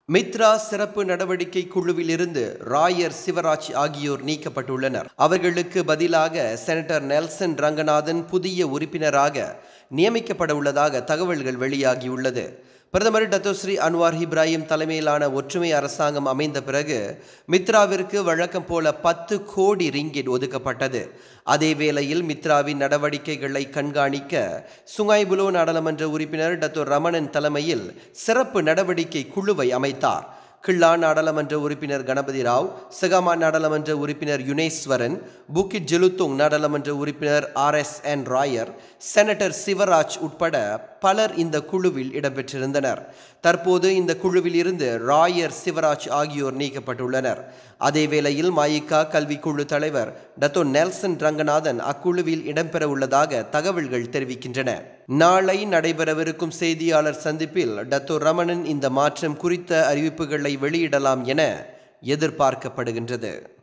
மித்ரா சிறப்பு நடவடிக்கை குழுவில் இருந்து ராயர் சிவராஜ் ஆகியோர் நீக்கப்பட்டுள்ளனர் அவர்களுக்கு பதிலாக செனட்டர் நெல்சன் ரங்கநாதன் புதிய உறுப்பினராக நியமிக்கப்பட உள்ளதாக தகவல்கள் வெளியாகியுள்ளது பிரதமர் டத்தோஸ்ரீ அன்வார் இப்ராஹிம் தலைமையிலான ஒற்றுமை அரசாங்கம் அமைந்த பிறகு மித்ராவிற்கு வழக்கம் போல பத்து கோடி ரிங்கிட் ஒதுக்கப்பட்டது அதே வேளையில் மித்ராவின் நடவடிக்கைகளை கண்காணிக்க சுங்காய்புலோ நாடாளுமன்ற உறுப்பினர் டத்தோ ரமணன் தலைமையில் சிறப்பு நடவடிக்கை குழுவை அமைத்தார் கிள்ளா நாடாளுமன்ற உறுப்பினர் கணபதி ராவ் சகாமா நாடாளுமன்ற உறுப்பினர் யுனேஸ்வரன் புக்கிட் ஜெலுத்துங் நாடாளுமன்ற உறுப்பினர் R S N Rayer senator Sivaraj உட்பட பலர் இந்த குழுவில் இடம்பெற்றிருந்தனர் தற்போது இந்த குழுவில் இருந்து ராயர் சிவராஜ் ஆகியோர் நீக்கப்பட்டுள்ளனர் அதே வேளையில் மாயிகா கல்விக்குழு தலைவர் டத்தோ நெல்சன் ரங்கநாதன் அக்குழுவில் இடம்பெற உள்ளதாக தகவல்கள் தெரிவிக்கின்றன நாளை நடைபெறவிருக்கும் செய்தியாளர் சந்திப்பில் டத்தோ ரமணன் இந்த மாற்றம் குறித்த அறிவிப்புகளை வெளியிடலாம் என எதிர்பார்க்கப்படுகின்றது